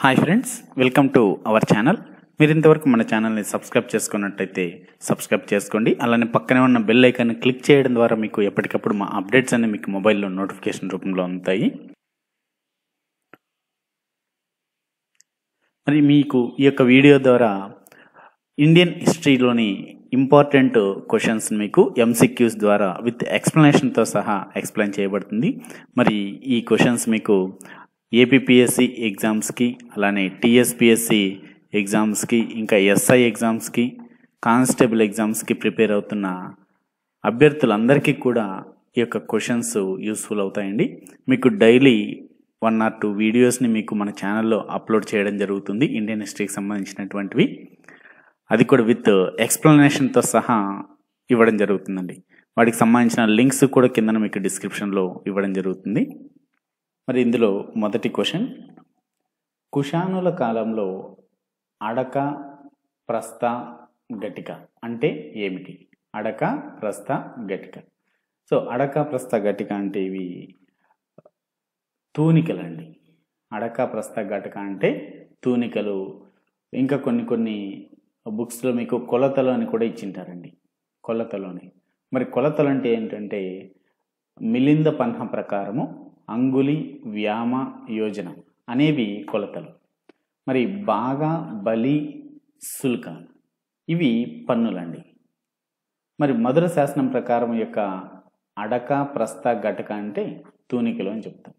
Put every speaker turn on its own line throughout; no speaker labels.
hi friends welcome to our channel మీరు ఇంతవరకు మన ఛానల్ని సబ్స్క్రైబ్ చేసుకున్నట్టయితే సబ్స్క్రైబ్ చేసుకోండి అలానే పక్కనే ఉన్న బెల్ ఐకాన్ని క్లిక్ చేయడం ద్వారా మీకు ఎప్పటికప్పుడు మా అప్డేట్స్ అన్ని మీకు మొబైల్లో నోటిఫికేషన్ రూపంలో అందుతాయి మరి మీకు ఈ యొక్క వీడియో ద్వారా ఇండియన్ హిస్టరీలోని ఇంపార్టెంట్ క్వశ్చన్స్ మీకు ఎంసీక్యూస్ ద్వారా విత్ ఎక్స్ప్లెనేషన్తో సహా ఎక్స్ప్లెయిన్ చేయబడుతుంది మరి ఈ క్వశ్చన్స్ మీకు ఏపీపీఎస్సి ఎగ్జామ్స్కి అలానే టీఎస్పిఎస్సి ఎగ్జామ్స్కి ఇంకా ఎస్ఐ ఎగ్జామ్స్కి కానిస్టేబుల్ ఎగ్జామ్స్కి ప్రిపేర్ అవుతున్న అభ్యర్థులందరికీ కూడా ఈ యొక్క క్వశ్చన్స్ యూస్ఫుల్ అవుతాయండి మీకు డైలీ వన్ ఆర్ టూ వీడియోస్ని మీకు మన ఛానల్లో అప్లోడ్ చేయడం జరుగుతుంది ఇండియన్ హిస్టరీకి సంబంధించినటువంటివి అది కూడా విత్ ఎక్స్ప్లెనేషన్తో సహా ఇవ్వడం జరుగుతుందండి వాటికి సంబంధించిన లింక్స్ కూడా కింద మీకు డిస్క్రిప్షన్లో ఇవ్వడం జరుగుతుంది మరి ఇందులో మొదటి క్వశ్చన్ కుషానుల కాలంలో అడక ప్రస్థ గటిక అంటే ఏమిటి అడక ప్రస్థ గటిక సో అడక ప్రస్థ గటిక అంటే ఇవి తూనికలండి అడక ప్రస్థ గటక అంటే తూనికలు ఇంకా కొన్ని కొన్ని బుక్స్లో మీకు కొలతలు అని కూడా ఇచ్చింటారండి కొలతలోని మరి కొలతలు అంటే ఏంటంటే మిలింద పన్హ ప్రకారము అంగులి వ్యామ యోజన అనేవి కొలతలు మరి బాగా బలి శుల్క ఇవి పన్నులండి మరి మధుర శాసనం ప్రకారం యొక్క అడక ప్రస్థ గటక అంటే తూనికలు అని చెప్తాం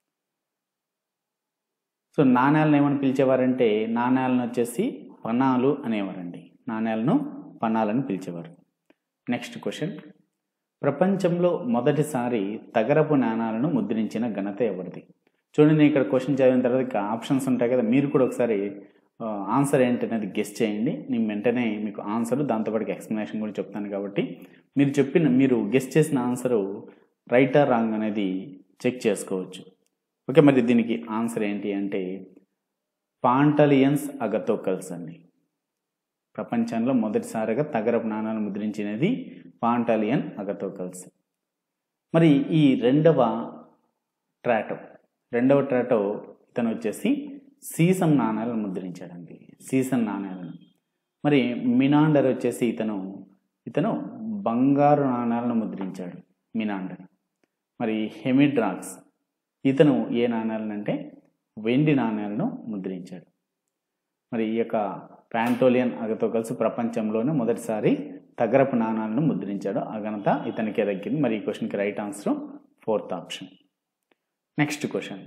సో నాణ్యాలను ఏమని పిలిచేవారంటే నాణ్యాలను వచ్చేసి పనాలు అనేవారండి నాణ్యాలను పనాలని పిలిచేవారు నెక్స్ట్ క్వశ్చన్ ప్రపంచంలో మొదటిసారి తగరపు నాణాలను ముద్రించిన ఘనత ఎవరిది చూడండి నేను ఇక్కడ క్వశ్చన్ చదివిన తర్వాత ఇక ఆప్షన్స్ ఉంటాయి కదా మీరు కూడా ఒకసారి ఆన్సర్ ఏంటనేది గెస్ట్ చేయండి నేను వెంటనే మీకు ఆన్సర్ దాంతోపాటు ఎక్స్ప్లెనేషన్ కూడా చెప్తాను కాబట్టి మీరు చెప్పిన మీరు గెస్ట్ చేసిన ఆన్సరు రైట్ ఆర్ రాంగ్ అనేది చెక్ చేసుకోవచ్చు ఓకే మరి దీనికి ఆన్సర్ ఏంటి అంటే పాంటలియన్స్ అగతోకల్స్ అండి ప్రపంచంలో మొదటిసారిగా తగరపు నాణాలు ముద్రించినది పాంటాలియన్ అగతోకల్స్ మరి ఈ రెండవ ట్రాటో రెండవ ట్రాటో ఇతను వచ్చేసి సీసం నాణాలను ముద్రించాడండి సీసం నాణాలను మరి మినాండర్ వచ్చేసి ఇతను ఇతను బంగారు నాణాలను ముద్రించాడు మినాండర్ మరి హెమిడ్రాక్స్ ఇతను ఏ నాణాలను అంటే వెండి నాణాలను ముద్రించాడు మరి ఈ యొక్క ప్యాంటోలియన్ అగతో కలిసి ప్రపంచంలోనే మొదటిసారి తగరపు నాణాలను ముద్రించాడు ఆ ఘనత ఇతనికే దక్కింది మరి ఈ క్వశ్చన్కి right answer fourth option next question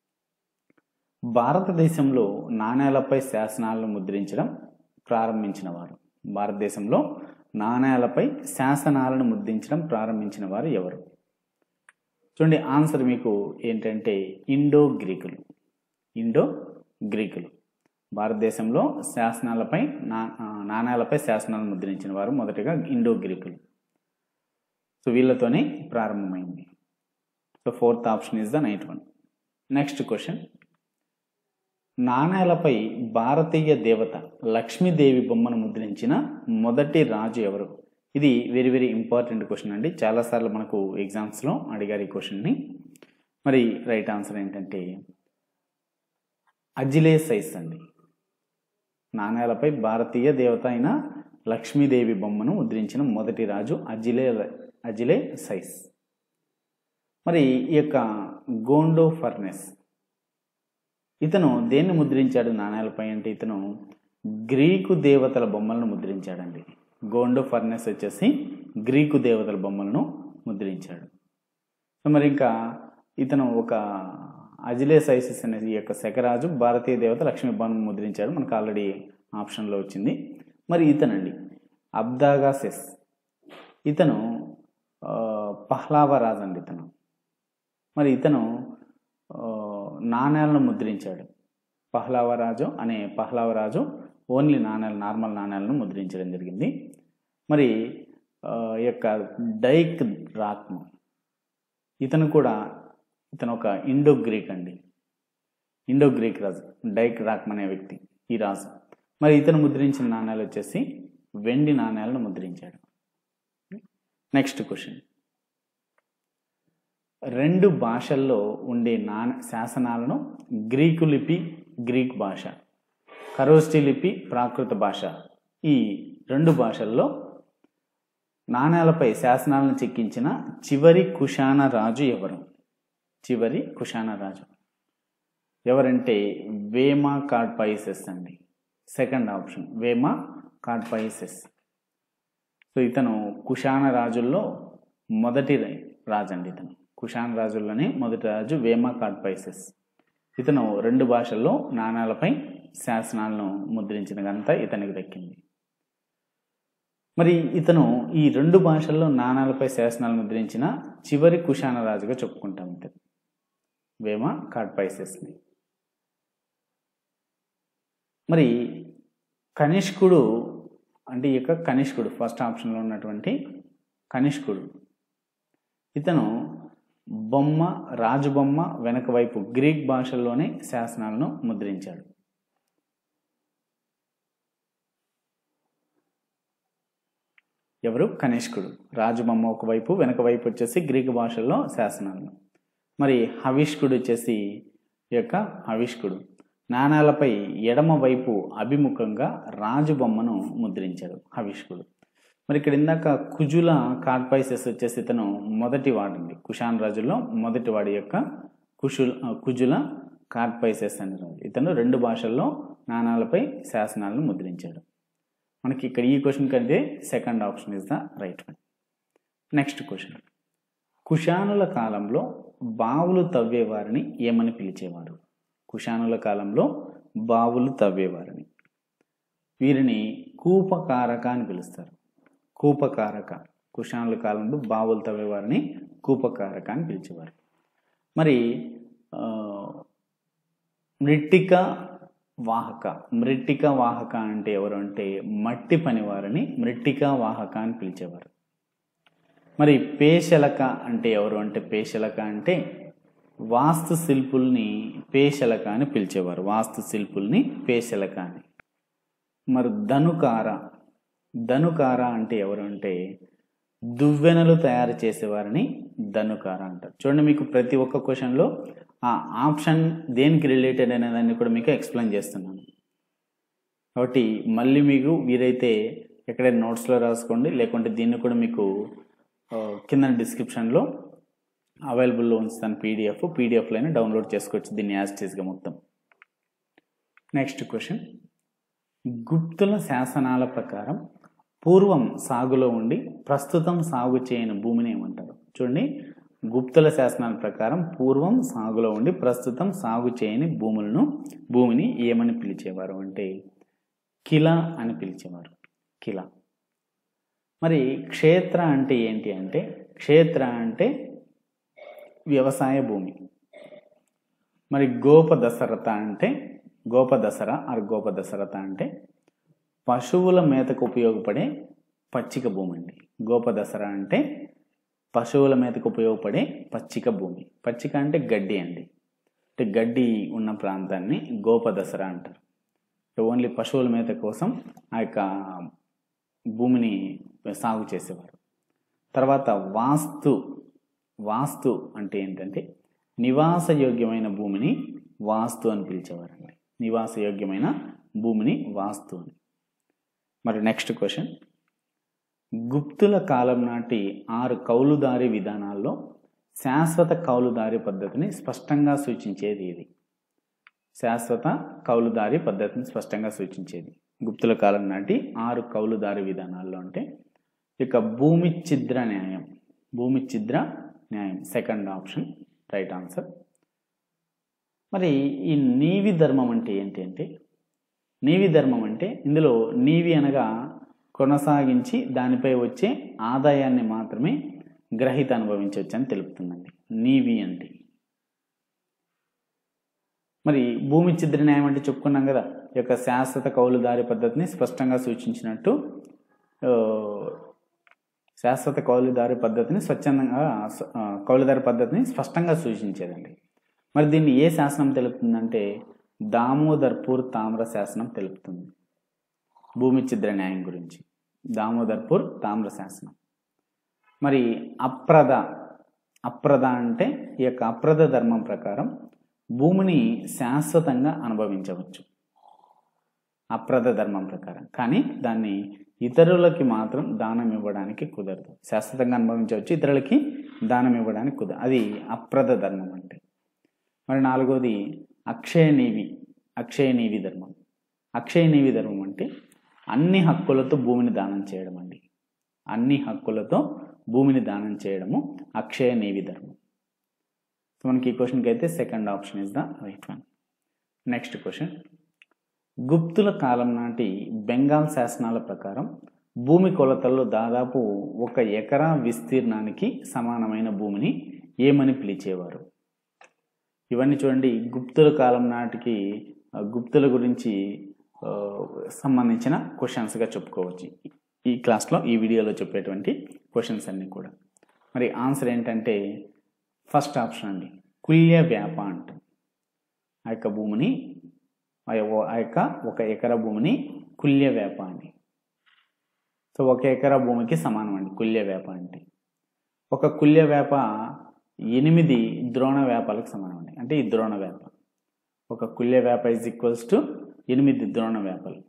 భారతదేశంలో నాణేలపై శాసనాలను ముద్రించడం ప్రారంభించిన వారు భారతదేశంలో నాణేలపై శాసనాలను ముద్రించడం ప్రారంభించిన వారు ఎవరు చూడండి ఆన్సర్ మీకు ఏంటంటే ఇండో గ్రీకులు ఇండో గ్రీకులు భారతదేశంలో శాసనాలపై నా నాణ్యాలపై శాసనాలు ముద్రించిన వారు మొదటగా ఇండో గ్రీకులు సో వీళ్ళతోనే ప్రారంభమైంది so fourth option is the right one next question నాణ్యాలపై భారతీయ దేవత లక్ష్మీదేవి బొమ్మను ముద్రించిన మొదటి రాజు ఎవరు ఇది వెరీ వెరీ ఇంపార్టెంట్ క్వశ్చన్ అండి చాలాసార్లు మనకు ఎగ్జామ్స్లో అడిగారు ఈ క్వశ్చన్ని మరి రైట్ ఆన్సర్ ఏంటంటే అజిలే సైస్ అండి నాణ్యాలపై భారతీయ దేవత అయిన లక్ష్మీదేవి బొమ్మను ముద్రించిన మొదటి రాజు అజిలే అజిలే సైస్ మరి ఈ యొక్క గోండో ఫర్నెస్ ఇతను దేన్ని ముద్రించాడు నాణ్యాలపై అంటే ఇతను గ్రీకు దేవతల బొమ్మలను ముద్రించాడండి గోండో ఫర్నెస్ వచ్చేసి గ్రీకు దేవతల బొమ్మలను ముద్రించాడు సో మరి ఇంకా ఇతను ఒక అజిలే సైసిస్ అనే ఈ యొక్క శకరాజు భారతీయ దేవత లక్ష్మీ బొమ్మను ముద్రించాడు మనకు ఆల్రెడీ ఆప్షన్లో వచ్చింది మరి ఇతనండి అబ్దాగాసెస్ ఇతను పహ్లావ రాజు అండి ఇతను మరి ఇతను నాణ్యాలను ముద్రించాడు పహ్లావరాజు అనే పహ్లావరాజు ఓన్లీ నాణ్యాలు నార్మల్ నాణ్యాలను ముద్రించడం జరిగింది మరి ఈ యొక్క డైక్ రాక్మ ఇతను కూడా ఇతను ఒక ఇండో గ్రీక్ అండి ఇండో గ్రీక్ రాజు డైక్ రాక్మ అనే వ్యక్తి ఈ రాజు మరి ఇతను ముద్రించిన నాణ్యాలు వచ్చేసి వెండి నాణ్యాలను ముద్రించాడు నెక్స్ట్ క్వశ్చన్ రెండు భాషల్లో ఉండే నాణ శాసనాలను గ్రీకు లిపి గ్రీక్ భాష ఖరోష్టి లిపి ప్రాకృత భాష ఈ రెండు భాషల్లో నాణేలపై శాసనాలను చెక్కించిన చివరి కుషాణ రాజు ఎవరు చివరి కుషాణ రాజు ఎవరంటే వేమా కార్డ్పైసెస్ అండి second option Vima Kadphises so ఇతను కుషాణ రాజుల్లో మొదటి రాజు అండి ఇతను కుషాణ రాజుల్లోనే మొదటి రాజు వేమా కార్డ్పైసెస్ ఇతను రెండు భాషల్లో నాణాలపై శాసనాలను ముద్రించిన ఘనత ఇతనికి దక్కింది మరి ఇతను ఈ రెండు భాషల్లో నాణాలపై శాసనాలు ముద్రించిన చివరి కుషాణ రాజుగా చెప్పుకుంటాం ఇతను వేమ కార్డ్పైసెస్ని మరి కనిష్కుడు అంటే ఈ యొక్క కనిష్కుడు ఫస్ట్ ఆప్షన్లో ఉన్నటువంటి కనిష్కుడు ఇతను బొమ్మ రాజు బొమ్మ వెనక వైపు గ్రీక్ భాషల్లోనే శాసనాలను ముద్రించాడు ఎవరు కనిష్కుడు రాజు బొమ్మ ఒకవైపు వెనక వైపు వచ్చేసి గ్రీక్ భాషల్లో శాసనాలను మరి హవిష్కుడు వచ్చేసి ఈ యొక్క హవిష్కుడు నాణాలపై ఎడమ వైపు అభిముఖంగా రాజు బొమ్మను ముద్రించాడు హవిష్కుడు మరి ఇక్కడ ఇందాక కుజుల కార్డ్పైసెస్ వచ్చేసి ఇతను మొదటి వాడండి కుషాన్ రాజుల్లో మొదటి వాడి యొక్క కుషుల కుజుల కార్డ్పైసెస్ అనే రాజు ఇతను రెండు భాషల్లో నాణాలపై శాసనాలను ముద్రించాడు మనకి ఇక్కడ ఈ క్వశ్చన్ కంటే second option is the right one next question కుషానుల కాలంలో బావులు తవ్వేవారిని ఏమని పిలిచేవారు కుషానుల కాలంలో బావులు తవ్వేవారిని వీరిని కూపకారక అని పిలుస్తారు కూపకారక కుషానుల కాలంలో బావులు తవ్వేవారిని కూపకారక అని పిలిచేవారు మరి ఆ, మృట్టిక వాహక మృట్టిక వాహక అంటే ఎవరు అంటే మట్టి పనివారిని మృట్టిక వాహక అని పిలిచేవారు మరి పేశలక అంటే ఎవరు అంటే పేశలక అంటే వాస్తు శిల్పుల్ని పేశలక అని పిలిచేవారు వాస్తు శిల్పుల్ని పేశలక అని మరి ధనుకార ధనుకార అంటే ఎవరు అంటే దువ్వెనలు తయారు చేసేవారిని ధనుకార అంటారు చూడండి మీకు ప్రతి ఒక్క క్వశ్చన్లో ఆ ఆప్షన్ దేనికి రిలేటెడ్ అనేదాన్ని కూడా మీకు ఎక్స్ప్లెయిన్ చేస్తున్నాను కాబట్టి మళ్ళీ మీకు వీరైతే ఎక్కడైనా నోట్స్లో రాసుకోండి లేకుంటే దీన్ని కూడా మీకు ఆ, కింద డిస్క్రిప్షన్లో అవైలబుల్లో ఉంచుతాను పీడిఎఫ్ పీడిఎఫ్లోనే డౌన్లోడ్ చేసుకోవచ్చు దీన్ని యాజిటీస్గా మొత్తం నెక్స్ట్ క్వశ్చన్ గుప్తుల శాసనాల ప్రకారం పూర్వం సాగులో ఉండి ప్రస్తుతం సాగు చేయని భూమిని ఏమంటారు చూడండి గుప్తుల శాసనాల ప్రకారం పూర్వం సాగులో ఉండి ప్రస్తుతం సాగు చేయని భూములను భూమిని ఏమని పిలిచేవారు అంటే కిల అని పిలిచేవారు కిల మరి క్షేత్ర అంటే ఏంటి అంటే క్షేత్ర అంటే వ్యవసాయ భూమి మరి గోప దశరథ అంటే గోప దసరా ఆర్ గోప దశరథ అంటే పశువుల మేతకు ఉపయోగపడే పచ్చిక భూమి అండి గోప దసరా అంటే పశువుల మేతకు ఉపయోగపడే పచ్చిక భూమి పచ్చిక అంటే గడ్డి అండి అంటే గడ్డి ఉన్న ప్రాంతాన్ని గోప దసరా అంటారు అంటే ఓన్లీ పశువుల మేత కోసం ఆ యొక్క భూమిని సాగు చేసేవారు తర్వాత వాస్తు వాస్తు అంటే ఏంటంటే నివాసయోగ్యమైన భూమిని వాస్తు అని పిలిచేవారండి నివాసయోగ్యమైన భూమిని వాస్తు అని మరి నెక్స్ట్ క్వశ్చన్ గుప్తుల కాలం నాటి ఆరు కౌలుదారి విధానాల్లో శాశ్వత కౌలుదారి పద్ధతిని స్పష్టంగా సూచించేది ఇది శాశ్వత కౌలుదారి పద్ధతిని స్పష్టంగా సూచించేది గుప్తుల కాలం నాటి ఆరు కౌలుదారి విధానాల్లో అంటే ఇక భూమి ఛిద్ర న్యాయం భూమి ఛిద్ర న్యాయం సెకండ్ ఆప్షన్ రైట్ ఆన్సర్ మరి ఈ నీవి ధర్మం అంటే ఏంటి అంటే నీవి ధర్మం అంటే ఇందులో నీవి అనగా కొనసాగించి దానిపై వచ్చే ఆదాయాన్ని మాత్రమే గ్రహీత అనుభవించవచ్చు అని తెలుపుతుందండి నీవి అంటే మరి భూమి ఛిద్ర న్యాయం అంటే చెప్పుకున్నాం కదా ఈ యొక్క శాశ్వత కౌలుదారి పద్ధతిని స్పష్టంగా సూచించినట్టు ఆ, శాశ్వత కౌలుదారి పద్ధతిని స్వచ్ఛందంగా ఆ, కౌలుదారి పద్ధతిని స్పష్టంగా సూచించేదండి మరి దీన్ని ఏ శాసనం తెలుపుతుందంటే దామోదర్పూర్ తామ్ర శాసనం తెలుపుతుంది భూమి ఛిద్ర న్యాయం గురించి దామోదర్పూర్ తామ్ర శాసనం మరి అప్రద అప్రద అంటే ఈ యొక్క అప్రద ధర్మం ప్రకారం భూమిని శాశ్వతంగా అనుభవించవచ్చు అప్రద ధర్మం ప్రకారం కానీ దాన్ని ఇతరులకి మాత్రం దానం ఇవ్వడానికి కుదరదు శాశ్వతంగా అనుభవించవచ్చు ఇతరులకి దానం ఇవ్వడానికి కుదరదు అది అప్రద ధర్మం అంటే మరి నాలుగోది అక్షయనీవి అక్షయనీవి ధర్మం అక్షయనీవి ధర్మం అంటే అన్ని హక్కులతో భూమిని దానం చేయడం అండి అన్ని హక్కులతో భూమిని దానం చేయడము అక్షయనీవి ధర్మం సో మనకి ఈ క్వశ్చన్కి అయితే second option is the right one next question గుప్తుల కాలం నాటి బెంగాల్ శాసనాల ప్రకారం భూమి కొలతల్లో దాదాపు ఒక ఎకరా విస్తీర్ణానికి సమానమైన భూమిని ఏమని పిలిచేవారు ఇవన్నీ చూడండి గుప్తుల కాలం నాటికి ఆ, గుప్తుల గురించి ఆ, సంబంధించిన క్వశ్చన్స్గా చెప్పుకోవచ్చు ఈ క్లాస్లో ఈ వీడియోలో చెప్పేటువంటి క్వశ్చన్స్ అన్నీ కూడా మరి ఆన్సర్ ఏంటంటే ఫస్ట్ ఆప్షన్ అండి కుల్య వ్యాప అంటాం ఆ యొక్క భూమిని ఆ యొ- ఆ యొక్క ఒక ఎకరా భూమిని కుల్య వేప అని సో ఒక ఎకరా భూమికి సమానం అండి కుల్య వేప అంటే ఒక కుల్య వేప ఎనిమిది ద్రోణ వేపాలకు సమానం అండి అంటే ఈ ద్రోణ వేప ఒక కుల్య వేప ఇజ్ ఈక్వల్స్ టు ఎనిమిది ద్రోణ వేపలు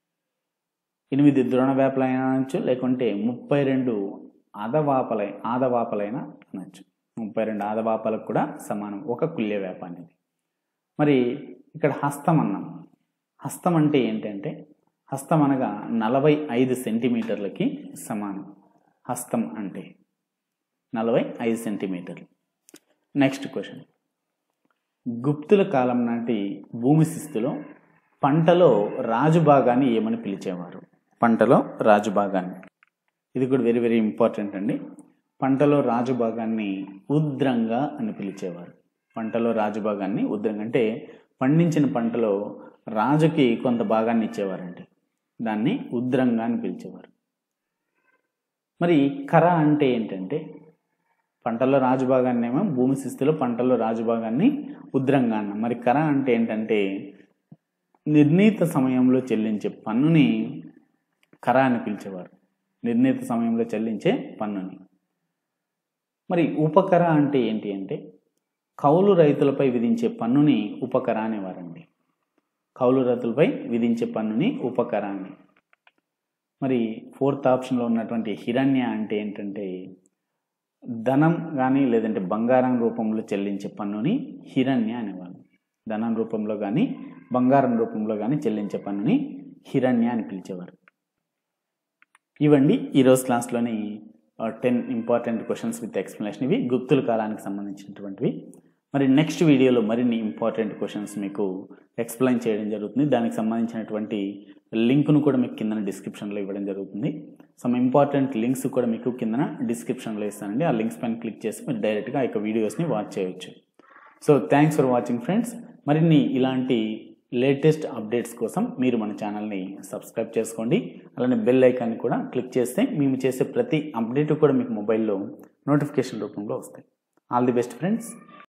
ఎనిమిది ద్రోణ వేపలు అయినా అనొచ్చు లేకుంటే ముప్పై రెండు ఆదవాపలై ఆదవాపలైనా అనొచ్చు ముప్పై రెండు ఆదవాపలకు కూడా సమానం ఒక కుల్య వేప అనేది మరి ఇక్కడ హస్తం అన్నాం హస్తం అంటే ఏంటంటే హస్తం అనగా నలభై ఐదు సెంటీమీటర్లకి సమానం హస్తం అంటే నలభై ఐదు సెంటీమీటర్లు నెక్స్ట్ క్వశ్చన్ గుప్తుల కాలం నాటి భూమి శిస్తులో పంటలో రాజు భాగాన్ని ఏమని పిలిచేవారు పంటలో రాజు భాగాన్ని ఇది కూడా వెరీ వెరీ ఇంపార్టెంట్ అండి పంటలో రాజు భాగాన్ని ఉద్రంగా అని పిలిచేవారు పంటలో రాజు భాగాన్ని ఉద్రంగా అంటే పండించిన పంటలో రాజుకి కొంత భాగాన్ని ఇచ్చేవారండి దాన్ని ఉద్రంగా అని పిలిచేవారు మరి కర అంటే ఏంటంటే పంటల్లో రాజుభాగాన్ని ఏమో భూమి శిస్తులో పంటల్లో రాజుభాగాన్ని ఉద్రంగా అన్నాం మరి కర అంటే ఏంటంటే నిర్ణీత సమయంలో చెల్లించే పన్నుని కర అని పిలిచేవారు నిర్ణీత సమయంలో చెల్లించే పన్నుని మరి ఉపకర అంటే ఏంటి అంటే కౌలు రైతులపై విధించే పన్నుని ఉపకర అనేవారండి కౌలు రైతులపై విధించే పన్నుని ఉపకర అని మరి ఫోర్త్ ఆప్షన్లో ఉన్నటువంటి హిరణ్య అంటే ఏంటంటే ధనం కానీ లేదంటే బంగారం రూపంలో చెల్లించే పన్నుని హిరణ్య అనేవాళ్ళు ధనం రూపంలో కానీ బంగారం రూపంలో కానీ చెల్లించే పన్నుని హిరణ్య అని పిలిచేవారు ఇవండి ఈరోజు క్లాస్లోని ten important questions with explanation ఇవి గుప్తుల కాలానికి సంబంధించినటువంటివి మరి నెక్స్ట్ వీడియోలో మరిన్ని ఇంపార్టెంట్ క్వశ్చన్స్ మీకు ఎక్స్ప్లెయిన్ చేయడం జరుగుతుంది దానికి సంబంధించినటువంటి లింక్ను కూడా మీకు కింద డిస్క్రిప్షన్లో ఇవ్వడం జరుగుతుంది సమ్ ఇంపార్టెంట్ లింక్స్ కూడా మీకు కింద డిస్క్రిప్షన్లో ఇస్తానండి ఆ లింక్స్ పైన క్లిక్ చేసి మీరు డైరెక్ట్గా ఆ యొక్క వీడియోస్ని వాచ్ చేయొచ్చు so thanks for watching friends మరిన్ని ఇలాంటి లేటెస్ట్ అప్డేట్స్ కోసం మీరు మన ఛానల్ని సబ్స్క్రైబ్ చేసుకోండి అలానే బెల్ ఐకాన్ని కూడా క్లిక్ చేస్తే మేము చేసే ప్రతి అప్డేట్ కూడా మీకు మొబైల్లో నోటిఫికేషన్ రూపంలో వస్తాయి ఆల్ ది బెస్ట్ ఫ్రెండ్స్